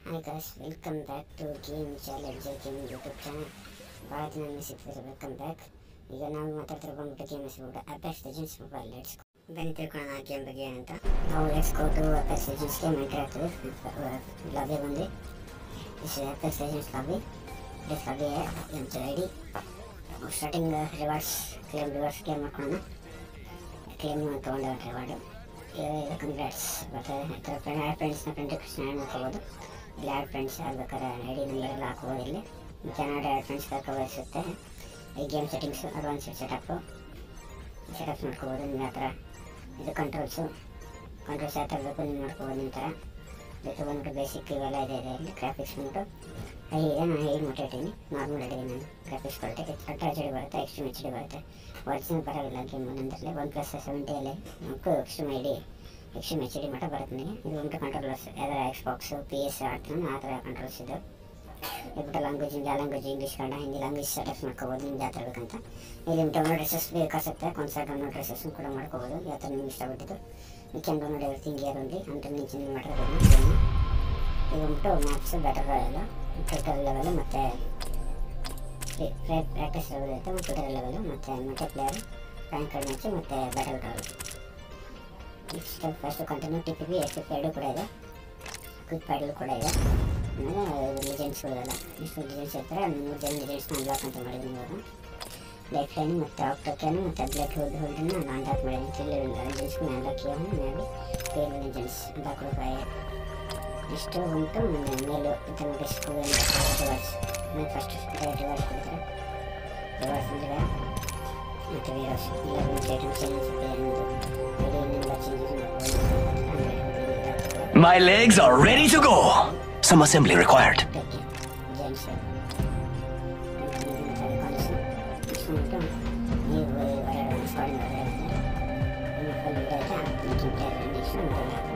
Hi guys welcome back to game challenge game YouTube channel ಭಾಳ ದಿನ ಮಿಸಿದ್ರೆ welcome back ಈಗ ನಾವು ಮಾತಾಡ್ತಿರೋ ಬಂದ್ಬಿಟ್ಟು ಗೇಮ್ ಹೆಸರು ಅಪೆಕ್ಸ್ ಲೆಜೆಂಡ್ಸ್ ಮೊಬೈಲ್ ಲೆಟ್ಸ್ ಬನ್ನಿ ತಿಳ್ಕೊಳ್ಳೋಣ ಆ ಗೇಮ್ ಬಗ್ಗೆ ಏನಂತ ನಾವು let's go to Apex Legends game entry ಆಗ್ತದೆ ಲಾಬಿ ಬಂದು is Apex Legends lobby this lobby ಎಂತ ID starting rewards claim rewards claim ಮಾಡ್ಕೊಳ್ಳೋಣ ಕ್ಲೇಮ್ ತೊಗೊಂಡ ರಿವಾರ್ಡು ಕಂಗ್ರಾಟ್ಸ್ ಮತ್ತು ಈ ಥರ ಫ್ರೆಂಡ್ ಆ್ಯಡ್ ಫ್ರೆಂಡ್ಸ್ನ ಫ್ರೆಂಡ್ ರಿಕ್ವೆಸ್ಟ್ ಆ್ಯಡ್ ಮಾಡ್ಕೋಬೋದು ಇಲ್ಲಿ ಆ್ಯಡ್ ಫ್ರೆಂಡ್ಸ್ ಆಗ್ಬೇಕಾದ್ರೆ ಐ ಡಿ ನಂಬರ್ ಎಲ್ಲ ಹಾಕ್ಬೋದು ಇಲ್ಲಿ ಚೆನ್ನಾಗಿ ಆ್ಯಡ್ ಫ್ರೆಂಡ್ಸ್ ಕಳ್ಕೊಬಯಸುತ್ತೆ ಈ game settings advance setup setups ಮಾಡ್ಕೋಬೋದು ನೀವು ಆ ಥರ ಇದು ಕಂಟ್ರೋಲ್ಸು ಕಂಟ್ರೋಲ್ಸ್ ಯಾವ ಥರ ಬೇಕು ನೀವು ಮಾಡ್ಕೋಬೋದು ನಿಮ್ಮ ಥರ ಇದು ಬಂದ್ಬಿಟ್ಟು ಬೇಸಿಕ್ ಇವೆಲ್ಲ ಇದೆ ಇದೆ ಇಲ್ಲಿ ಗ್ರಾಫಿಕ್ಸ್ ಬಂದ್ಬಿಟ್ಟು ಹೈ ಇದೆ ನಾನು ಹೈ ಮುಟ್ಟಿದ್ದೀನಿ ನಾರ್ಮಲ್ ಇದ್ದೀನಿ ನಾನು graphics quality ultra H D ಬರುತ್ತೆ ಎಕ್ಸ್ಟ್ರೀಮ್ ಎಚ್ ಡಿ ಬರುತ್ತೆ ಒರಿಜಿನಲ್ ಬರೋಲ್ಲ ಗೇಮ್ ಒಂದೊಂದರಲ್ಲಿ ಒನ್ ಪ್ಲಸ್ ಸೆವೆಂಟಿಯಲ್ಲಿ ನಮಗೂ extreme I D extreme H D ಮಟ್ಟ ಬರುತ್ತೆ ನನಗೆ ಇದು ಬಂದ್ಬಿಟ್ಟು ಕಂಟ್ರೋಲರ್ಸ್ ಯಾವ್ದಾರ ಎಕ್ಸ್ಬಾಕ್ಸು ಪಿ ಎಸ್ ಆಡ್ತೀನಿ ಆ ಥರ ಕಂಟ್ರೋಲ್ಸ್ ಇದೆ ಇದ್ಬಿಟ್ಟು language India language English Kannada Hindi language setups ಮಾಡ್ಕೋಬೋದು ನಿಮ್ಗೆ ಯಾವ ಥರ ಬೇಕಂತ ಇಲ್ಲಿ ಡೌನ್ಲೋಡ್ ಡ್ರೆಸ್ಸಸ್ ಬೇಕಾಗುತ್ತೆ ಕಾನ್ಸರ್ಟ್ ಡೌನ್ಲೋಡ್ ಡ್ರೆಸ್ಸಸ್ ಕೂಡ ಮಾಡ್ಕೋಬೋದು ಯಾವ ಥರ ನಿಮ್ಗೆ ಇಷ್ಟಪಟ್ಟಿದ್ದು you can download everything here only ಅಂತ ನೀವು ಚೇಂಜ್ ಮಾಡಿರೋದು ಈಗ ಬಂದ್ಬಿಟ್ಟು ಮ್ಯಾಪ್ಸ್ ಬೆಟರ್ ಎಲ್ಲ ಟೋಟಲ್ ಲೆವೆಲ್ ಮತ್ತು ಪ್ರಾಕ್ಟೀಸ್ ಲೆವೆಲ್ ಇರುತ್ತೆ ಮತ್ತು ಟೋಟಲ್ ಲೆವೆಲ್ ಮತ್ತು ಮಲ್ಟಿ ಪ್ಲೇಯರ್ ರ್ಯಾಂಕ್ ಮ್ಯಾಚ್ ಮತ್ತು battle royale next first continue T P P S P ಎರಡು ಕೂಡ ಇದೆ ಕ್ವಿಕ್ ಪ್ಯಾಡಲ್ ಕೂಡ ಇದೆ ಆಮೇಲೆ ಲಿಜೆಂಡ್ಸ್ಗಳೆಲ್ಲ ಇಷ್ಟು ಲಿಜೆಂಡ್ಸ್ ಇರ್ತಾರೆ ಒಂದು ಮೂರು ಜನ ಲಿಜೆಂಡ್ಸ್ನ ಅನ್ಲಾಕ್ ಅಂತ ಮಾಡಿದ್ದೀನಿ ಇವಾಗ ಲೈಫ್ ಲೈನ್ ಮತ್ತು ಆಕ್ಟೋಕ್ಯಾನು ಮತ್ತು ಬ್ಲಡ್ ಹೋಲ್ಡ್ ಹೋಲ್ಡನ್ನು ನಾನು ಅನ್ಲಾಕ್ ಮಾಡಿದ್ದೀನಿ ತ್ರಿಲ್ ಲಿಜೆಂಡ್ಸ್ಗೂ ಅನ್ಲಾಕ್ ಇವನು ಮೇಬಿ ಪೇಲ್ ಲಿಜೆಂಡ್ಸ್ ಬಾಕ್ರೂಪಾಯ ಇಷ್ಟು ಉಂಟು ಮೇಲು ಇದನ್ನು ಡಿಸ್ಕು ರಿವರ್ಸ್ ನಾನು ಫಸ್ಟ್ ರಿವರ್ಸ್ ಕೊಡ್ತಾರೆ ರಿವರ್ಸ್ ಅಂದರೆ ಮತ್ತು ವೀರೋಸ್ ಇಲ್ಲ ಮುಂಚೆ ಐಟಮ್ಸ್ ಏನಿಸುತ್ತೆ ಅನ್ನೋದು ಐಡಿಯನ್ನೆಲ್ಲ ಚೇಂಜಸ್ ಮಾಡ್ಬೋದು My legs are ready to go. Some assembly required. Gents ಇಷ್ಟು ನೀವು ಹೊರಗಡೆ ಸ್ಕಾಡಿಂಗ್ ಹೊರಗಡೆ ನೀವು ಫುಲ್ ನೆಕ್ಸ್ಟ್